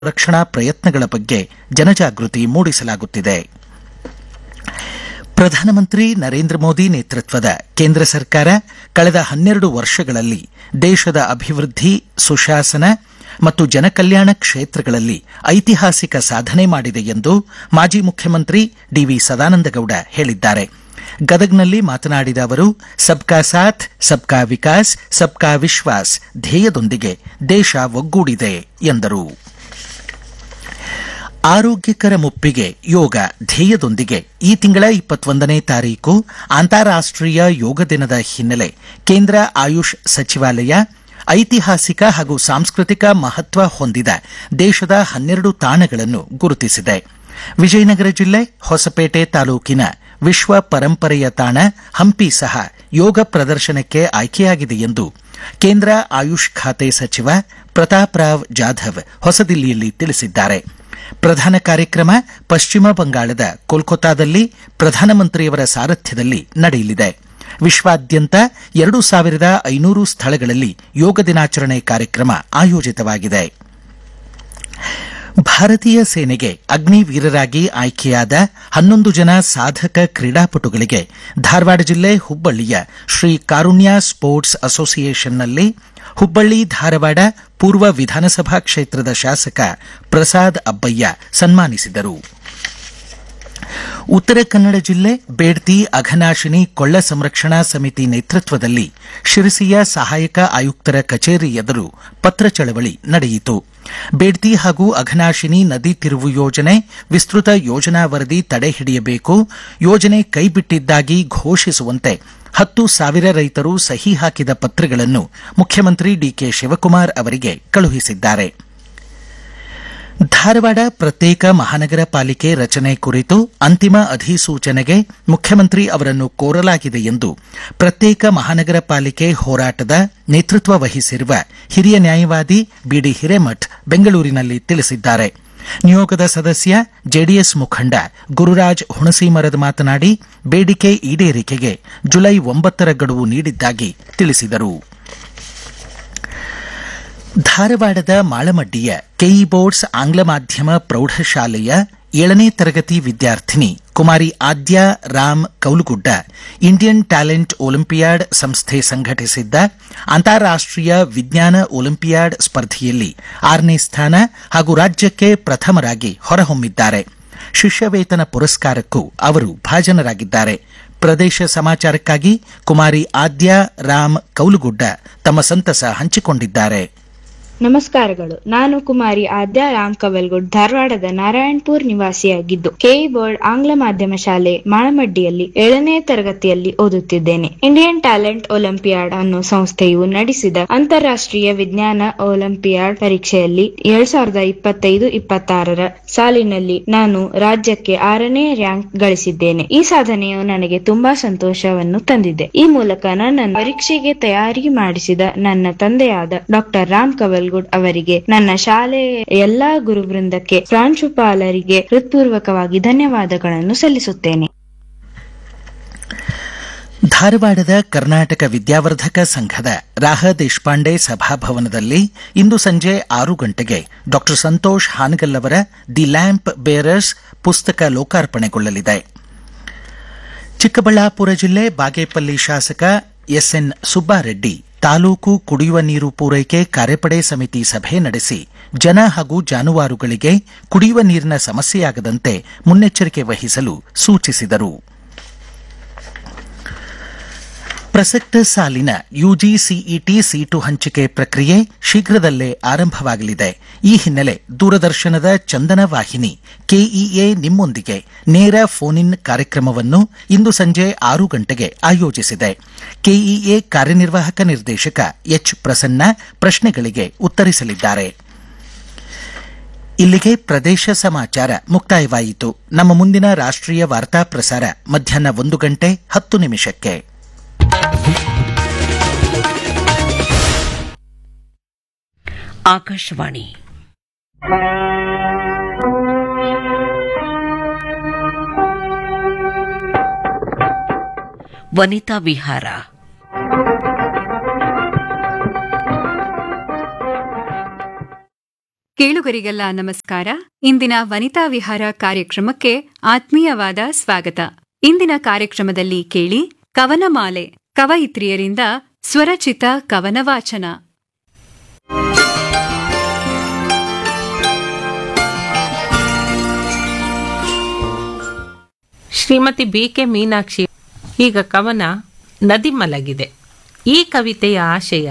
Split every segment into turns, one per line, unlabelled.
ರಕ್ಷಣಾ ಪ್ರಯತ್ನಗಳ ಬಗ್ಗೆ ಜನಜಾಗೃತಿ ಮೂಡಿಸಲಾಗುತ್ತಿದೆ ಪ್ರಧಾನಮಂತ್ರಿ ನರೇಂದ್ರ ಮೋದಿ ನೇತೃತ್ವದ ಕೇಂದ್ರ ಸರ್ಕಾರ ಕಳೆದ ಹನ್ನೆರಡು ವರ್ಷಗಳಲ್ಲಿ ದೇಶದ ಅಭಿವೃದ್ಧಿ ಸುಶಾಸನ ಮತ್ತು ಜನಕಲ್ಯಾಣ ಕ್ಷೇತ್ರಗಳಲ್ಲಿ ಐತಿಹಾಸಿಕ ಸಾಧನೆ ಮಾಡಿದೆ ಎಂದು ಮಾಜಿ ಮುಖ್ಯಮಂತ್ರಿ ಡಿವಿ ಸದಾನಂದಗೌಡ ಹೇಳಿದ್ದಾರೆ ಗದಗ್ನಲ್ಲಿ ಮಾತನಾಡಿದ ಅವರು ಸಬ್ಕಾ ಸಾಥ್ ಸಬ್ಕಾ ವಿಕಾಸ್ ಸಬ್ಕಾ ವಿಶ್ವಾಸ್ ಧ್ಯೇಯದೊಂದಿಗೆ ದೇಶ ಒಗ್ಗೂಡಿದೆ ಎಂದರು ಆರೋಗ್ಯಕರ ಮುಪ್ಪಿಗೆ ಯೋಗ ಧ್ಯೇಯದೊಂದಿಗೆ ಈ ತಿಂಗಳ ಇಪ್ಪತ್ತೊಂದನೇ ತಾರೀಕು ಅಂತಾರಾಷ್ಟೀಯ ಯೋಗ ದಿನದ ಹಿನ್ನೆಲೆ ಕೇಂದ್ರ ಆಯುಷ್ ಸಚಿವಾಲಯ ಐತಿಹಾಸಿಕ ಹಾಗೂ ಸಾಂಸ್ಕೃತಿಕ ಮಹತ್ವ ಹೊಂದಿದ ದೇಶದ ಹನ್ನೆರಡು ತಾಣಗಳನ್ನು ಗುರುತಿಸಿದೆ ವಿಜಯನಗರ ಜಿಲ್ಲೆ ಹೊಸಪೇಟೆ ತಾಲೂಕಿನ ವಿಶ್ವ ಪರಂಪರೆಯ ತಾಣ ಹಂಪಿ ಸಹ ಯೋಗ ಪ್ರದರ್ಶನಕ್ಕೆ ಆಯ್ಕೆಯಾಗಿದೆ ಎಂದು ಕೇಂದ್ರ ಆಯುಷ್ ಖಾತೆ ಸಚಿವ ಪ್ರತಾಪ್ ರಾವ್ ಜಾಧವ್ ಹೊಸದಿಲ್ಲಿಯಲ್ಲಿ ತಿಳಿಸಿದ್ದಾರೆ ಪ್ರಧಾನ ಕಾರ್ಯಕ್ರಮ ಪಶ್ಚಿಮ ಬಂಗಾಳದ ಕೋಲ್ಕತಾದಲ್ಲಿ ಪ್ರಧಾನಮಂತ್ರಿಯವರ ಸಾರಥ್ಯದಲ್ಲಿ ನಡೆಯಲಿದೆ ವಿಶ್ವಾದ್ಯಂತ ಎರಡು ಸಾವಿರದ ಐನೂರು ಸ್ಥಳಗಳಲ್ಲಿ ಯೋಗ ದಿನಾಚರಣೆ ಕಾರ್ಯಕ್ರಮ ಆಯೋಜಿತವಾಗಿದೆ ಭಾರತೀಯ ಸೇನೆಗೆ ಅಗ್ನಿವೀರರಾಗಿ ಆಯ್ಕೆಯಾದ ಹನ್ನೊಂದು ಜನ ಸಾಧಕ ಕ್ರೀಡಾಪಟುಗಳಿಗೆ ಧಾರವಾಡ ಜಿಲ್ಲೆ ಹುಬ್ಬಳ್ಳಿಯ ಶ್ರೀ ಕಾರುಣ್ಯ ಸ್ಪೋರ್ಟ್ಸ್ ಅಸೋಸಿಯೇಷನ್ನಲ್ಲಿ ಹುಬ್ಬಳ್ಳಿ ಧಾರವಾಡ ಪೂರ್ವ ವಿಧಾನಸಭಾ ಕ್ಷೇತ್ರದ ಶಾಸಕ ಪ್ರಸಾದ್ ಅಬ್ಬಯ್ಯ ಸನ್ಮಾನಿಸಿದರು ಉತ್ತರ ಕನ್ನಡ ಜಿಲ್ಲೆ ಬೇಡ್ತಿ ಅಘನಾಶಿನಿ ಕೊಳ್ಳ ಸಂರಕ್ಷಣಾ ಸಮಿತಿ ನೇತೃತ್ವದಲ್ಲಿ ಶಿರಸಿಯ ಸಹಾಯಕ ಆಯುಕ್ತರ ಕಚೇರಿ ಎದುರು ಪತ್ರ ಚಳವಳಿ ನಡೆಯಿತು ಬೇಡ್ತಿ ಹಾಗೂ ಅಘನಾಶಿನಿ ನದಿ ತಿರುವು ಯೋಜನೆ ವಿಸ್ತೃತ ಯೋಜನಾ ವರದಿ ತಡೆ ಹಿಡಿಯಬೇಕು ಯೋಜನೆ ಕೈಬಿಟ್ಟಿದ್ದಾಗಿ ಘೋಷಿಸುವಂತೆ ಹತ್ತು ಸಾವಿರ ರೈತರು ಸಹಿ ಹಾಕಿದ ಪತ್ರಗಳನ್ನು ಮುಖ್ಯಮಂತ್ರಿ ಡಿಕೆ ಶಿವಕುಮಾರ್ ಅವರಿಗೆ ಕಳುಹಿಸಿದ್ದಾರೆ ಧಾರವಾಡ ಪ್ರತ್ಯೇಕ ಮಹಾನಗರ ಪಾಲಿಕೆ ರಚನೆ ಕುರಿತು ಅಂತಿಮ ಅಧಿಸೂಚನೆಗೆ ಮುಖ್ಯಮಂತ್ರಿ ಅವರನ್ನು ಕೋರಲಾಗಿದೆ ಎಂದು ಪ್ರತ್ಯೇಕ ಮಹಾನಗರ ಪಾಲಿಕೆ ಹೋರಾಟದ ನೇತೃತ್ವ ವಹಿಸಿರುವ ಹಿರಿಯ ನ್ಯಾಯವಾದಿ ಬಿಡಿ ಹಿರೇಮಠ್ ಬೆಂಗಳೂರಿನಲ್ಲಿ ತಿಳಿಸಿದ್ದಾರೆ ನಿಯೋಗದ ಸದಸ್ಯ ಜೆಡಿಎಸ್ ಮುಖಂಡ ಗುರುರಾಜ್ ಹುಣಸಿಮರದ ಮಾತನಾಡಿ ಬೇಡಿಕೆ ಈಡೇರಿಕೆಗೆ ಜುಲೈ ಒಂಬತ್ತರ ಗಡುವು ನೀಡಿದ್ದಾಗಿ ತಿಳಿಸಿದರು ಧಾರವಾಡದ ಮಾಳಮಡ್ಡಿಯ ಕೆಇ ಬೋರ್ಡ್ಸ್ ಆಂಗ್ಲ ಮಾಧ್ಯಮ ಪ್ರೌಢಶಾಲೆಯ ಏಳನೇ ತರಗತಿ ವಿದ್ಯಾರ್ಥಿನಿ Kumari Adya Ram Kaulagudda Indian talent olympiad ಸಂಸ್ಥೆ ಸಂಘಟಿಸಿದ್ದ ಅಂತಾರಾಷ್ಟೀಯ ವಿಜ್ಞಾನ ಒಲಿಂಪಿಯಾಡ್ ಸ್ಪರ್ಧೆಯಲ್ಲಿ ಆರನೇ ಸ್ಥಾನ ಹಾಗೂ ರಾಜ್ಯಕ್ಕೆ ಪ್ರಥಮರಾಗಿ ಹೊರಹೊಮ್ಮಿದ್ದಾರೆ ಶಿಷ್ಯವೇತನ ಪುರಸ್ಕಾರಕ್ಕೂ ಅವರು ಭಾಜನರಾಗಿದ್ದಾರೆ ಪ್ರದೇಶ ಸಮಾಚಾರಕ್ಕಾಗಿ ಕುಮಾರಿ ಆದ್ಯಾ ರಾಮ್ ಕೌಲುಗುಡ್ಡ ತಮ್ಮ ಸಂತಸ ಹಂಚಿಕೊಂಡಿದ್ದಾರೆ
ನಮಸ್ಕಾರಗಳು ನಾನು ಕುಮಾರಿ ಆದ್ಯಾ ರಾಮ್ ಕವಲ್ಗುಡ್ ಧಾರವಾಡದ ನಾರಾಯಣಪುರ್ ನಿವಾಸಿಯಾಗಿದ್ದು ಕೆಇ ಬೋರ್ಡ್ ಆಂಗ್ಲ ಮಾಧ್ಯಮ ಶಾಲೆ ಮಾಳಮಡ್ಡಿಯಲ್ಲಿ ಏಳನೇ ತರಗತಿಯಲ್ಲಿ ಓದುತ್ತಿದ್ದೇನೆ ಇಂಡಿಯನ್ ಟ್ಯಾಲೆಂಟ್ ಒಲಿಂಪಿಯಾಡ್ ಅನ್ನೋ ಸಂಸ್ಥೆಯು ನಡೆಸಿದ ಅಂತಾರಾಷ್ಟ್ರೀಯ ವಿಜ್ಞಾನ ಒಲಿಂಪಿಯಾಡ್ ಪರೀಕ್ಷೆಯಲ್ಲಿ ಎರಡ್ ಸಾವಿರದ ಇಪ್ಪತ್ತೈದು ಇಪ್ಪತ್ತಾರರ ಸಾಲಿನಲ್ಲಿ ನಾನು ರಾಜ್ಯಕ್ಕೆ ಆರನೇ ರ್ಯಾಂಕ್ ಗಳಿಸಿದ್ದೇನೆ ಈ ಸಾಧನೆಯು ನನಗೆ ತುಂಬಾ ಸಂತೋಷವನ್ನು ತಂದಿದೆ ಈ ಮೂಲಕ ನನ್ನನ್ನು ಪರೀಕ್ಷೆಗೆ ತಯಾರಿ ಮಾಡಿಸಿದ ನನ್ನ ತಂದೆಯಾದ ಡಾಕ್ಟರ್ ರಾಮ್ ಕವಲ್ ಅವರಿಗೆ ನನ್ನ ಶಾಲೆಯ ಎಲ್ಲಾ ಗುರುವೃಂದಕ್ಕೆ ಪ್ರಾಂಶುಪಾಲರಿಗೆ ಹೃತ್ಪೂರ್ವಕವಾಗಿ ಧನ್ಯವಾದಗಳನ್ನು ಸಲ್ಲಿಸುತ್ತೇನೆ
ಧಾರವಾಡದ ಕರ್ನಾಟಕ ವಿದ್ಯಾವರ್ಧಕ ಸಂಘದ ರಾಹ ದೇಶಪಾಂಡೆ ಸಭಾಭವನದಲ್ಲಿ ಇಂದು ಸಂಜೆ ಆರು ಗಂಟೆಗೆ ಡಾ ಸಂತೋಷ್ ಹಾನಗಲ್ ಅವರ ದಿ ಲ್ಯಾಂಪ್ ಬೇರರ್ಸ್ ಪುಸ್ತಕ ಲೋಕಾರ್ಪಣೆಗೊಳ್ಳಲಿದೆ ಚಿಕ್ಕಬಳ್ಳಾಪುರ ಜಿಲ್ಲೆ ಬಾಗೇಪಲ್ಲಿ ಶಾಸಕ ಎಸ್ಎನ್ ಸುಬ್ಬಾರೆಡ್ಡಿ ತಾಲೂಕು ಕುಡಿಯುವ ನೀರು ಪೂರೈಕೆ ಕಾರ್ಯಪಡೆ ಸಮಿತಿ ಸಭೆ ನಡೆಸಿ ಜನ ಹಾಗೂ ಜಾನುವಾರುಗಳಿಗೆ ಕುಡಿಯುವ ನೀರಿನ ಸಮಸ್ಯೆಯಾಗದಂತೆ ಮುನ್ನೆಚ್ಚರಿಕೆ ವಹಿಸಲು ಸೂಚಿಸಿದರು ಪ್ರಸಕ್ತ ಸಾಲಿನ ಯುಜಿಸಿಇಟಿ ಸೀಟು ಹಂಚಿಕೆ ಪ್ರಕ್ರಿಯೆ ಶೀಘ್ರದಲ್ಲೇ ಆರಂಭವಾಗಲಿದೆ ಈ ಹಿನ್ನೆಲೆ ದೂರದರ್ಶನದ ಚಂದನ ವಾಹಿನಿ ಕೆಇಎ ನಿಮ್ಮೊಂದಿಗೆ ನೇರ ಫೋನ್ ಇನ್ ಕಾರ್ಯಕ್ರಮವನ್ನು ಇಂದು ಸಂಜೆ ಆರು ಗಂಟೆಗೆ ಆಯೋಜಿಸಿದೆ ಕೆಇಎ ಕಾರ್ಯನಿರ್ವಾಹಕ ನಿರ್ದೇಶಕ ಎಚ್ ಪ್ರಸನ್ನ ಪ್ರಶ್ನೆಗಳಿಗೆ ಉತ್ತರಿಸಲಿದ್ದಾರೆ ಇಲ್ಲಿಗೆ ಪ್ರದೇಶ ಸಮಾಚಾರ ಮುಕ್ತಾಯವಾಯಿತು ನಮ್ಮ ಮುಂದಿನ ರಾಷ್ಟ್ರೀಯ ವಾರ್ತಾ ಪ್ರಸಾರ ಮಧ್ಯಾಹ್ನ ಒಂದು ಗಂಟೆ ಹತ್ತು ನಿಮಿಷಕ್ಕೆ
ಆಕಾಶವಾಣಿ ವನಿತಾ ವಿಹಾರ ಕೇಳುಗರಿಗೆಲ್ಲ ನಮಸ್ಕಾರ ಇಂದಿನ ವನಿತಾ ವಿಹಾರ ಕಾರ್ಯಕ್ರಮಕ್ಕೆ ಆತ್ಮೀಯವಾದ ಸ್ವಾಗತ ಇಂದಿನ ಕಾರ್ಯಕ್ರಮದಲ್ಲಿ ಕೇಳಿ ಕವನಮಾಲೆ ಕವಯಿತ್ರಿಯರಿಂದ ಸ್ವರಚಿತ ಕವನ ವಾಚನ
ಶ್ರೀಮತಿ ಬಿ ಕೆ ಮೀನಾಕ್ಷಿ ಈಗ ಕವನ ನದಿ ಮಲಗಿದೆ ಈ ಕವಿತೆಯ ಆಶಯ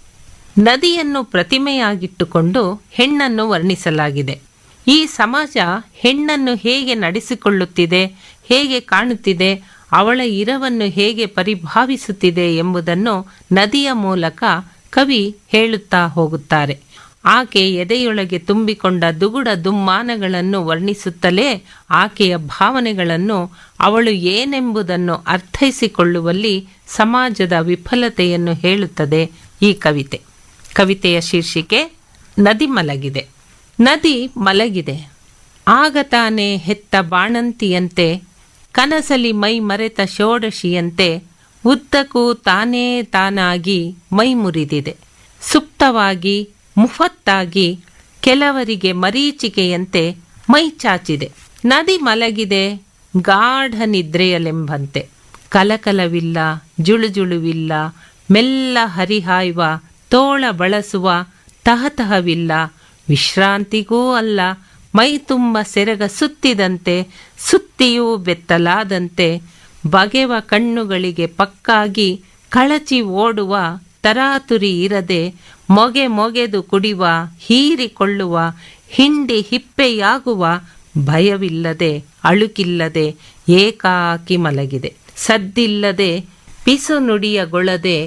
ನದಿಯನ್ನು ಪ್ರತಿಮೆಯಾಗಿಟ್ಟುಕೊಂಡು ಹೆಣ್ಣನ್ನು ವರ್ಣಿಸಲಾಗಿದೆ ಈ ಸಮಾಜ ಹೆಣ್ಣನ್ನು ಹೇಗೆ ನಡೆಸಿಕೊಳ್ಳುತ್ತಿದೆ ಹೇಗೆ ಕಾಣುತ್ತಿದೆ ಅವಳ ಇರವನ್ನು ಹೇಗೆ ಪರಿಭಾವಿಸುತ್ತಿದೆ ಎಂಬುದನ್ನು ನದಿಯ ಮೂಲಕ ಕವಿ ಹೇಳುತ್ತಾ ಹೋಗುತ್ತಾರೆ ಆಕೆ ಎದೆಯೊಳಗೆ ತುಂಬಿಕೊಂಡ ದುಗುಡ ದುಮ್ಮಾನಗಳನ್ನು ವರ್ಣಿಸುತ್ತಲೇ ಆಕೆಯ ಭಾವನೆಗಳನ್ನು ಅವಳು ಏನೆಂಬುದನ್ನು ಅರ್ಥೈಸಿಕೊಳ್ಳುವಲ್ಲಿ ಸಮಾಜದ ವಿಫಲತೆಯನ್ನು ಹೇಳುತ್ತದೆ ಈ ಕವಿತೆ ಕವಿತೆಯ ಶೀರ್ಷಿಕೆ ನದಿ ಮಲಗಿದೆ ನದಿ ಮಲಗಿದೆ ಆಗ ತಾನೇ ಹೆತ್ತ ಬಾಣಂತಿಯಂತೆ ಕನಸಲಿ ಮೈ ಮರೆತ ಷೋಡಶಿಯಂತೆ ಉದ್ದಕ್ಕೂ ತಾನೇ ತಾನಾಗಿ ಮೈ ಮುರಿದಿದೆ ಸುಪ್ತವಾಗಿ ಮುಫತ್ತಾಗಿ ಕೆಲವರಿಗೆ ಮರೀಚಿಕೆಯಂತೆ ಮೈ ಚಾಚಿದೆ ನದಿ ಮಲಗಿದೆ ಗಾಢ ನಿದ್ರೆಯಲೆಂಬಂತೆ ಕಲಕಲವಿಲ್ಲ ಜುಳುಜುಳುವಿಲ್ಲ ಮೆಲ್ಲ ಹರಿಹಾಯುವ ತೋಳ ಬಳಸುವ ತಹತಹವಿಲ್ಲ ವಿಶ್ರಾಂತಿಗೂ ಅಲ್ಲ ಮೈ ತುಂಬ ಸೆರಗ ಸುತ್ತಿದಂತೆ ಸುತ್ತಿಯೂ ಬೆತ್ತಲಾದಂತೆ ಬಗೆವ ಕಣ್ಣುಗಳಿಗೆ ಪಕ್ಕಾಗಿ ಕಳಚಿ ಓಡುವ ತರಾತುರಿ ಇರದೆ ಮೊಗೆ ಮೊಗೆದು ಕುಡಿವ ಹೀರಿಕೊಳ್ಳುವ ಹಿಂಡಿ ಹಿಪ್ಪೆಯಾಗುವ ಭಯವಿಲ್ಲದೆ ಅಳುಕಿಲ್ಲದೆ ಏಕಾಕಿ ಮಲಗಿದೆ ಸದ್ದಿಲ್ಲದೆ ಪಿಸು ನುಡಿಯಗೊಳ್ಳದೆ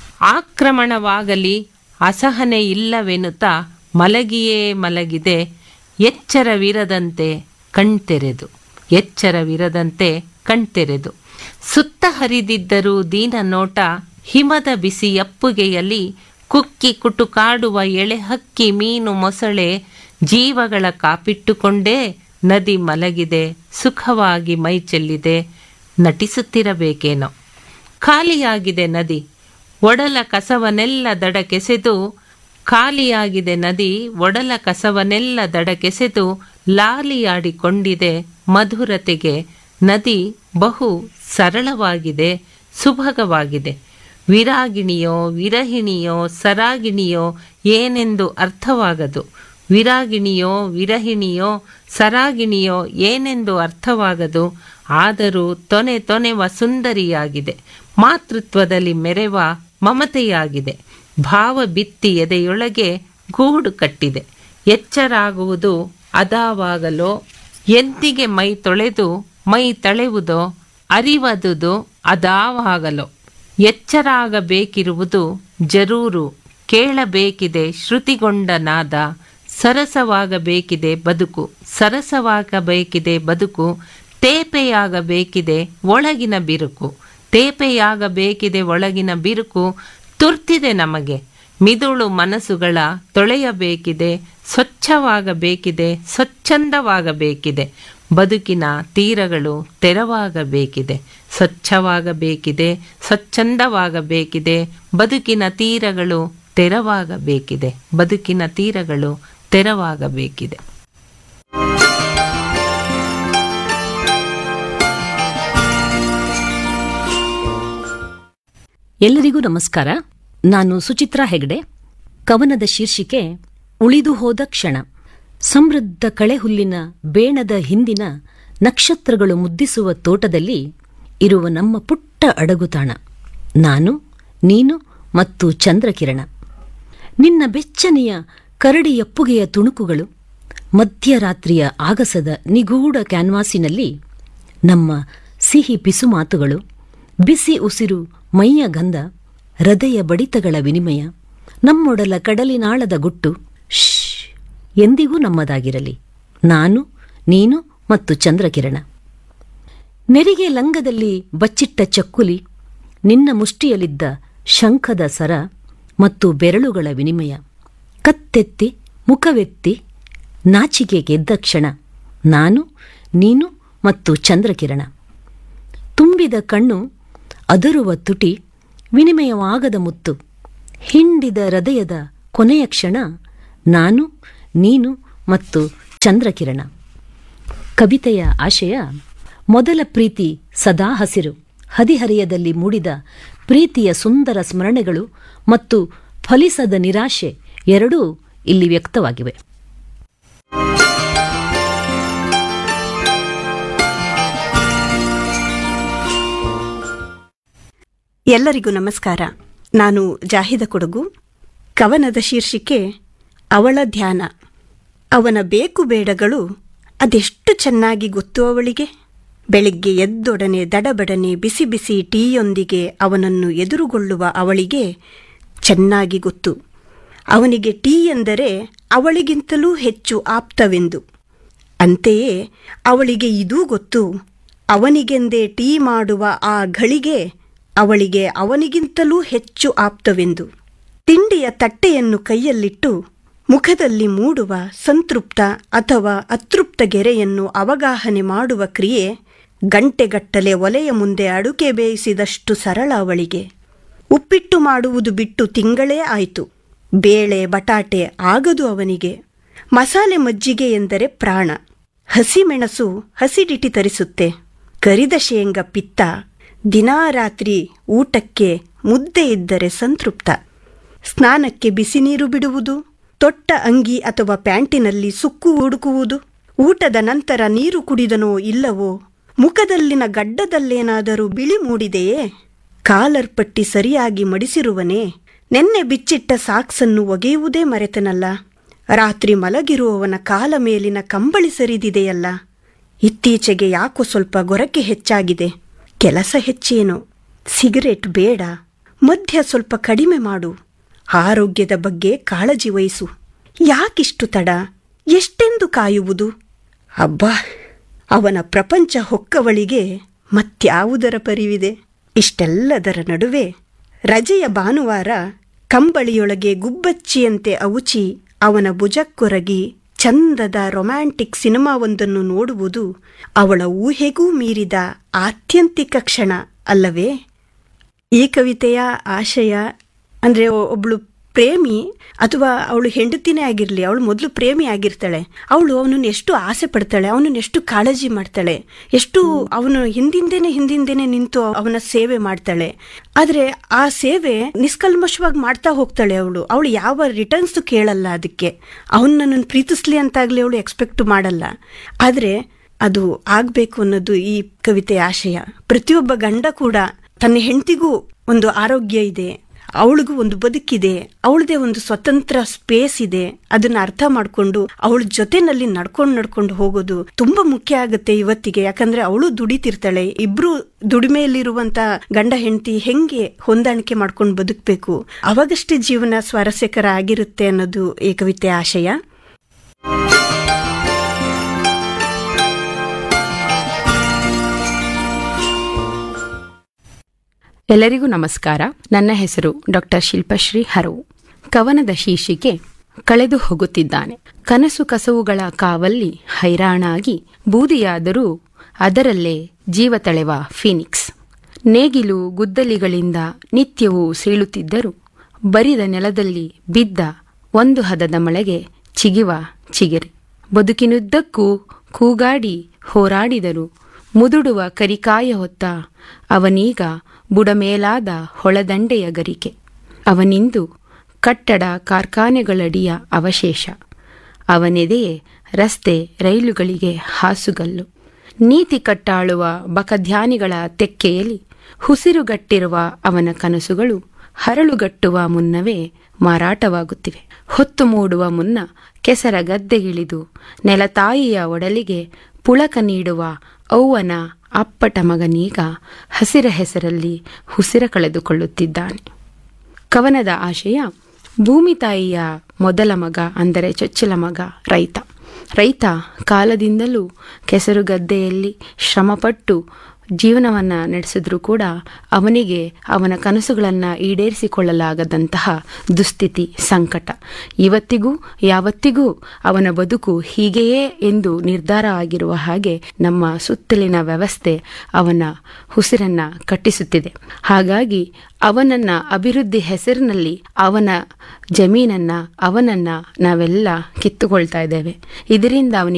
ಆಕ್ರಮಣವಾಗಲಿ ಅಸಹನೆ ಇಲ್ಲವೆನುತ್ತಾ ಮಲಗಿಯೇ ಮಲಗಿದೆ ಎಚ್ಚರವಿರದಂತೆ ಕಣ್ತೆರೆದು ಎಚ್ಚರವಿರದಂತೆ ಕಣ್ತೆರೆದು ಸುತ್ತ ಹರಿದಿದ್ದರೂ ದೀನ ನೋಟ ಹಿಮದ ಬಿಸಿ ಅಪ್ಪುಗೆಯಲ್ಲಿ ಕುಕ್ಕಿ ಕುಟುಕಾಡುವ ಎಳೆಹಕ್ಕಿ ಮೀನು ಮೊಸಳೆ ಜೀವಗಳ ಕಾಪಿಟ್ಟುಕೊಂಡೇ ನದಿ ಮಲಗಿದೆ ಸುಖವಾಗಿ ಮೈ ಚೆಲ್ಲಿದೆ ನಟಿಸುತ್ತಿರಬೇಕೇನೋ ಖಾಲಿಯಾಗಿದೆ ನದಿ ಒಡಲ ಕಸವನೆಲ್ಲ ದಡಕೆಸೆದು ಖಾಲಿಯಾಗಿದೆ ನದಿ ಒಡಲ ಕಸವನೆಲ್ಲ ದಡಕೆಸೆದು ಲಾಲಿಯಾಡಿಕೊಂಡಿದೆ ಮಧುರತೆಗೆ ನದಿ ಬಹು ಸರಳವಾಗಿದೆ ಸುಭಗವಾಗಿದೆ ವಿರಾಗಿಣಿಯೋ ವಿರಹಿಣಿಯೋ ಸರಾಗಿಣಿಯೋ ಏನೆಂದು ಅರ್ಥವಾಗದು ವಿರಾಗಿಣಿಯೋ ವಿರಹಿಣಿಯೋ ಸರಾಗಿಣಿಯೋ ಏನೆಂದು ಅರ್ಥವಾಗದು ಆದರೂ ತೊನೆ ತೊನೆವ ಸುಂದರಿಯಾಗಿದೆ ಮಾತೃತ್ವದಲ್ಲಿ ಮೆರೆವ ಮಮತೆಯಾಗಿದೆ ಭಾವ ಬಿತ್ತಿ ಎದೆಯೊಳಗೆ ಗೂಡು ಕಟ್ಟಿದೆ ಎಚ್ಚರಾಗುವುದು ಅದಾವಾಗಲೋ ಎಂದಿಗೆ ಮೈ ತೊಳೆದು ಮೈ ತಳೆವುದೋ ಅರಿವದುದು ಅದಾವಾಗಲೋ ಎಚ್ಚರಾಗಬೇಕಿರುವುದು ಜರೂರು ಕೇಳಬೇಕಿದೆ ಶ್ರುತಿಗೊಂಡ ನಾದ ಸರಸವಾಗಬೇಕಿದೆ ಬದುಕು ಸರಸವಾಗಬೇಕಿದೆ ಬದುಕು ತೇಪೆಯಾಗಬೇಕಿದೆ ಒಳಗಿನ ಬಿರುಕು ತೇಪೆಯಾಗಬೇಕಿದೆ ಒಳಗಿನ ಬಿರುಕು ತುರ್ತಿದೆ ನಮಗೆ ಮಿದುಳು ಮನಸ್ಸುಗಳ ತೊಳೆಯಬೇಕಿದೆ ಸ್ವಚ್ಛವಾಗಬೇಕಿದೆ ಸ್ವಚ್ಛಂದವಾಗಬೇಕಿದೆ ಬದುಕಿನ ತೀರಗಳು ತೆರವಾಗಬೇಕಿದೆ ಸ್ವಚ್ಛವಾಗಬೇಕಿದೆ ಸ್ವಚ್ಛಂದವಾಗಬೇಕಿದೆ ಬದುಕಿನ ತೀರಗಳು ತೆರವಾಗಬೇಕಿದೆ ಬದುಕಿನ ತೀರಗಳು ತೆರವಾಗಬೇಕಿದೆ
ಎಲ್ಲರಿಗೂ ನಮಸ್ಕಾರ ನಾನು ಸುಚಿತ್ರಾ ಹೆಗ್ಡೆ ಕವನದ ಶೀರ್ಷಿಕೆ ಉಳಿದು ಹೋದ ಕ್ಷಣ ಸಮೃದ್ಧ ಕಳೆಹುಲ್ಲಿನ ಬೇಣದ ಹಿಂದಿನ ನಕ್ಷತ್ರಗಳು ಮುದ್ದಿಸುವ ತೋಟದಲ್ಲಿ ಇರುವ ನಮ್ಮ ಪುಟ್ಟ ಅಡಗುತಾಣ ನಾನು ನೀನು ಮತ್ತು ಚಂದ್ರಕಿರಣ ನಿನ್ನ ಬೆಚ್ಚನೆಯ ಕರಡಿಯಪ್ಪುಗೆಯ ತುಣುಕುಗಳು ಮಧ್ಯರಾತ್ರಿಯ ಆಗಸದ ನಿಗೂಢ ಕ್ಯಾನ್ವಾಸಿನಲ್ಲಿ ನಮ್ಮ ಸಿಹಿ ಪಿಸುಮಾತುಗಳು ಬಿಸಿ ಉಸಿರು ಮೈಯ ಗಂಧ ಹೃದಯ ಬಡಿತಗಳ ವಿನಿಮಯ ನಮ್ಮೊಡಲ ಕಡಲಿನಾಳದ ಗುಟ್ಟು ಶ್ ಎಂದಿಗೂ ನಮ್ಮದಾಗಿರಲಿ ನಾನು ನೀನು ಮತ್ತು ಚಂದ್ರಕಿರಣ ನೆರಿಗೆ ಲಂಗದಲ್ಲಿ ಬಚ್ಚಿಟ್ಟ ಚಕ್ಕುಲಿ ನಿನ್ನ ಮುಷ್ಟಿಯಲ್ಲಿದ್ದ ಶಂಖದ ಸರ ಮತ್ತು ಬೆರಳುಗಳ ವಿನಿಮಯ ಕತ್ತೆತ್ತಿ ಮುಖವೆತ್ತಿ ನಾಚಿಕೆ ಗೆದ್ದ ಕ್ಷಣ ನಾನು ನೀನು ಮತ್ತು ಚಂದ್ರಕಿರಣ ತುಂಬಿದ ಕಣ್ಣು ಅದರುವ ತುಟಿ ವಿನಿಮಯವಾಗದ ಮುತ್ತು ಹಿಂಡಿದ ಹೃದಯದ ಕೊನೆಯ ಕ್ಷಣ ನಾನು ನೀನು ಮತ್ತು ಚಂದ್ರಕಿರಣ ಕವಿತೆಯ ಆಶಯ ಮೊದಲ ಪ್ರೀತಿ ಸದಾ ಹಸಿರು ಹದಿಹರೆಯದಲ್ಲಿ ಮೂಡಿದ ಪ್ರೀತಿಯ ಸುಂದರ ಸ್ಮರಣೆಗಳು ಮತ್ತು ಫಲಿಸದ ನಿರಾಶೆ ಎರಡೂ ಇಲ್ಲಿ ವ್ಯಕ್ತವಾಗಿವೆ
ಎಲ್ಲರಿಗೂ ನಮಸ್ಕಾರ ನಾನು ಜಾಹಿದ ಕೊಡಗು ಕವನದ ಶೀರ್ಷಿಕೆ ಅವಳ ಧ್ಯಾನ ಅವನ ಬೇಕು ಬೇಡಗಳು ಅದೆಷ್ಟು ಚೆನ್ನಾಗಿ ಗೊತ್ತು ಅವಳಿಗೆ ಬೆಳಿಗ್ಗೆ ಎದ್ದೊಡನೆ ದಡಬಡನೆ ಬಿಸಿ ಬಿಸಿ ಟೀಯೊಂದಿಗೆ ಅವನನ್ನು ಎದುರುಗೊಳ್ಳುವ ಅವಳಿಗೆ ಚೆನ್ನಾಗಿ ಗೊತ್ತು ಅವನಿಗೆ ಟೀ ಎಂದರೆ ಅವಳಿಗಿಂತಲೂ ಹೆಚ್ಚು ಆಪ್ತವೆಂದು ಅಂತೆಯೇ ಅವಳಿಗೆ ಇದೂ ಗೊತ್ತು ಅವನಿಗೆಂದೇ ಟೀ ಮಾಡುವ ಆ ಘಳಿಗೆ ಅವಳಿಗೆ ಅವನಿಗಿಂತಲೂ ಹೆಚ್ಚು ಆಪ್ತವೆಂದು ತಿಂಡಿಯ ತಟ್ಟೆಯನ್ನು ಕೈಯಲ್ಲಿಟ್ಟು ಮುಖದಲ್ಲಿ ಮೂಡುವ ಸಂತೃಪ್ತ ಅಥವಾ ಅತೃಪ್ತ ಗೆರೆಯನ್ನು ಅವಗಾಹನೆ ಮಾಡುವ ಕ್ರಿಯೆ ಗಂಟೆಗಟ್ಟಲೆ ಒಲೆಯ ಮುಂದೆ ಅಡುಗೆ ಬೇಯಿಸಿದಷ್ಟು ಸರಳ ಅವಳಿಗೆ ಉಪ್ಪಿಟ್ಟು ಮಾಡುವುದು ಬಿಟ್ಟು ತಿಂಗಳೇ ಆಯಿತು ಬೇಳೆ ಬಟಾಟೆ ಆಗದು ಅವನಿಗೆ ಮಸಾಲೆ ಮಜ್ಜಿಗೆ ಎಂದರೆ ಪ್ರಾಣ ಹಸಿಮೆಣಸು ಹಸಿಡಿಟಿ ತರಿಸುತ್ತೆ ಕರಿದ ಶೇಂಗ ಪಿತ್ತ ದಿನಾ ರಾತ್ರಿ ಊಟಕ್ಕೆ ಮುದ್ದೆ ಇದ್ದರೆ ಸಂತೃಪ್ತ ಸ್ನಾನಕ್ಕೆ ಬಿಸಿ ನೀರು ಬಿಡುವುದು ತೊಟ್ಟ ಅಂಗಿ ಅಥವಾ ಪ್ಯಾಂಟಿನಲ್ಲಿ ಸುಕ್ಕು ಹುಡುಕುವುದು ಊಟದ ನಂತರ ನೀರು ಕುಡಿದನೋ ಇಲ್ಲವೋ ಮುಖದಲ್ಲಿನ ಗಡ್ಡದಲ್ಲೇನಾದರೂ ಬಿಳಿ ಮೂಡಿದೆಯೇ ಕಾಲರ್ ಪಟ್ಟಿ ಸರಿಯಾಗಿ ಮಡಿಸಿರುವನೇ ನೆನ್ನೆ ಬಿಚ್ಚಿಟ್ಟ ಸಾಕ್ಸನ್ನು ಒಗೆಯುವುದೇ ಮರೆತನಲ್ಲ ರಾತ್ರಿ ಮಲಗಿರುವವನ ಕಾಲ ಮೇಲಿನ ಕಂಬಳಿ ಸರಿದಿದೆಯಲ್ಲ ಇತ್ತೀಚೆಗೆ ಯಾಕೋ ಸ್ವಲ್ಪ ಗೊರಕೆ ಹೆಚ್ಚಾಗಿದೆ ಕೆಲಸ ಹೆಚ್ಚೇನೋ ಸಿಗರೇಟ್ ಬೇಡ ಮದ್ಯ ಸ್ವಲ್ಪ ಕಡಿಮೆ ಮಾಡು ಆರೋಗ್ಯದ ಬಗ್ಗೆ ಕಾಳಜಿ ವಹಿಸು ಯಾಕಿಷ್ಟು ತಡ ಎಷ್ಟೆಂದು ಕಾಯುವುದು ಅಬ್ಬಾ ಅವನ ಪ್ರಪಂಚ ಹೊಕ್ಕವಳಿಗೆ ಮತ್ಯಾವುದರ ಪರಿವಿದೆ ಇಷ್ಟೆಲ್ಲದರ ನಡುವೆ ರಜೆಯ ಭಾನುವಾರ ಕಂಬಳಿಯೊಳಗೆ ಗುಬ್ಬಚ್ಚಿಯಂತೆ ಅವುಚಿ ಅವನ ಭುಜಕ್ಕೊರಗಿ ಚಂದದ ರೊಮ್ಯಾಂಟಿಕ್ ಸಿನಿಮಾವೊಂದನ್ನು ನೋಡುವುದು ಅವಳ ಊಹೆಗೂ ಮೀರಿದ ಆತ್ಯಂತಿಕ ಕ್ಷಣ ಅಲ್ಲವೇ ಈ ಕವಿತೆಯ ಆಶಯ ಅಂದರೆ ಒಬ್ಳು ಪ್ರೇಮಿ ಅಥವಾ ಅವಳು ಹೆಂಡತಿನೇ ಆಗಿರಲಿ ಅವಳು ಮೊದಲು ಪ್ರೇಮಿ ಆಗಿರ್ತಾಳೆ ಅವಳು ಅವನನ್ನು ಎಷ್ಟು ಆಸೆ ಪಡ್ತಾಳೆ ಅವನನ್ನು ಎಷ್ಟು ಕಾಳಜಿ ಮಾಡ್ತಾಳೆ ಎಷ್ಟು ಅವನು ಹಿಂದಿಂದೇನೆ ಹಿಂದಿಂದೇನೆ ನಿಂತು ಅವನ ಸೇವೆ ಮಾಡ್ತಾಳೆ ಆದರೆ ಆ ಸೇವೆ ನಿಷ್ಕಲ್ಮಶವಾಗಿ ಮಾಡ್ತಾ ಹೋಗ್ತಾಳೆ ಅವಳು ಅವಳು ಯಾವ ರಿಟರ್ನ್ಸ್ ಕೇಳಲ್ಲ ಅದಕ್ಕೆ ಅವನು ನನ್ನನ್ನು ಪ್ರೀತಿಸ್ಲಿ ಅಂತಾಗ್ಲಿ ಅವಳು ಎಕ್ಸ್ಪೆಕ್ಟ್ ಮಾಡಲ್ಲ ಆದರೆ ಅದು ಆಗಬೇಕು ಅನ್ನೋದು ಈ ಕವಿತೆಯ ಆಶಯ ಪ್ರತಿಯೊಬ್ಬ ಗಂಡ ಕೂಡ ತನ್ನ ಹೆಂಡತಿಗೂ ಒಂದು ಆರೋಗ್ಯ ಇದೆ ಅವಳಿಗೂ ಒಂದು ಬದುಕಿದೆ ಅವಳದೇ ಒಂದು ಸ್ವತಂತ್ರ ಸ್ಪೇಸ್ ಇದೆ ಅದನ್ನ ಅರ್ಥ ಮಾಡ್ಕೊಂಡು ಅವಳ ಜೊತೆನಲ್ಲಿ ನಡ್ಕೊಂಡು ನಡ್ಕೊಂಡು ಹೋಗೋದು ತುಂಬಾ ಮುಖ್ಯ ಆಗುತ್ತೆ ಇವತ್ತಿಗೆ ಯಾಕಂದ್ರೆ ಅವಳು ದುಡಿತಿರ್ತಾಳೆ ಇಬ್ರು ದುಡಿಮೆಯಲ್ಲಿರುವಂತ ಗಂಡ ಹೆಂಡತಿ ಹೆಂಗೆ ಹೊಂದಾಣಿಕೆ ಮಾಡ್ಕೊಂಡು ಬದುಕಬೇಕು ಅವಾಗಷ್ಟೇ ಜೀವನ ಸ್ವಾರಸ್ಯಕರ ಆಗಿರುತ್ತೆ ಅನ್ನೋದು ಈ ಕವಿತೆ ಆಶಯ
ಎಲ್ಲರಿಗೂ ನಮಸ್ಕಾರ ನನ್ನ ಹೆಸರು ಡಾಕ್ಟರ್ ಶಿಲ್ಪಶ್ರೀ ಹರವು ಕವನದ ಶೀರ್ಷಿಕೆ ಕಳೆದು ಹೋಗುತ್ತಿದ್ದಾನೆ ಕನಸು ಕಸವುಗಳ ಕಾವಲ್ಲಿ ಹೈರಾಣಾಗಿ ಬೂದಿಯಾದರೂ ಅದರಲ್ಲೇ ಜೀವ ತಳೆವ ಫೀನಿಕ್ಸ್ ನೇಗಿಲು ಗುದ್ದಲಿಗಳಿಂದ ನಿತ್ಯವೂ ಸೀಳುತ್ತಿದ್ದರು ಬರಿದ ನೆಲದಲ್ಲಿ ಬಿದ್ದ ಒಂದು ಹದದ ಮಳೆಗೆ ಚಿಗಿವ ಚಿಗಿರೆ ಬದುಕಿನುದ್ದಕ್ಕೂ ಕೂಗಾಡಿ ಹೋರಾಡಿದರು ಮುದುಡುವ ಕರಿಕಾಯ ಹೊತ್ತ ಅವನೀಗ ಬುಡಮೇಲಾದ ಹೊಳದಂಡೆಯ ಗರಿಕೆ ಅವನಿಂದು ಕಟ್ಟಡ ಕಾರ್ಖಾನೆಗಳಡಿಯ ಅವಶೇಷ ಅವನೆದೆಯೇ ರಸ್ತೆ ರೈಲುಗಳಿಗೆ ಹಾಸುಗಲ್ಲು ನೀತಿ ಕಟ್ಟಾಳುವ ಬಕಧ್ಯಾನಿಗಳ ತೆಕ್ಕೆಯಲ್ಲಿ ಹುಸಿರುಗಟ್ಟಿರುವ ಅವನ ಕನಸುಗಳು ಹರಳುಗಟ್ಟುವ ಮುನ್ನವೇ ಮಾರಾಟವಾಗುತ್ತಿವೆ ಹೊತ್ತು ಮೂಡುವ ಮುನ್ನ ಕೆಸರ ಗದ್ದೆಗಿಳಿದು ನೆಲತಾಯಿಯ ಒಡಲಿಗೆ ಪುಳಕ ನೀಡುವ ಅವ್ವನ ಅಪ್ಪಟ ಮಗನೀಗ ಹಸಿರ ಹೆಸರಲ್ಲಿ ಹುಸಿರ ಕಳೆದುಕೊಳ್ಳುತ್ತಿದ್ದಾನೆ ಕವನದ ಆಶಯ ಭೂಮಿ ತಾಯಿಯ ಮೊದಲ ಮಗ ಅಂದರೆ ಚೊಚ್ಚಲ ಮಗ ರೈತ ರೈತ ಕಾಲದಿಂದಲೂ ಕೆಸರು ಗದ್ದೆಯಲ್ಲಿ ಶ್ರಮಪಟ್ಟು ಜೀವನವನ್ನ ನಡೆಸಿದ್ರೂ ಕೂಡ ಅವನಿಗೆ ಅವನ ಕನಸುಗಳನ್ನ ಈಡೇರಿಸಿಕೊಳ್ಳಲಾಗದಂತಹ ದುಸ್ಥಿತಿ ಸಂಕಟ ಇವತ್ತಿಗೂ ಯಾವತ್ತಿಗೂ ಅವನ ಬದುಕು ಹೀಗೆಯೇ ಎಂದು ನಿರ್ಧಾರ ಆಗಿರುವ ಹಾಗೆ ನಮ್ಮ ಸುತ್ತಲಿನ ವ್ಯವಸ್ಥೆ ಅವನ ಉಸಿರನ್ನ ಕಟ್ಟಿಸುತ್ತಿದೆ ಹಾಗಾಗಿ ಅವನನ್ನ ಅಭಿವೃದ್ಧಿ ಹೆಸರಿನಲ್ಲಿ ಅವನ ಜಮೀನನ್ನ ಅವನನ್ನ ನಾವೆಲ್ಲ ಕಿತ್ತುಕೊಳ್ತಾ ಇದ್ದೇವೆ ಇದರಿಂದ ಅವನಿಗೆ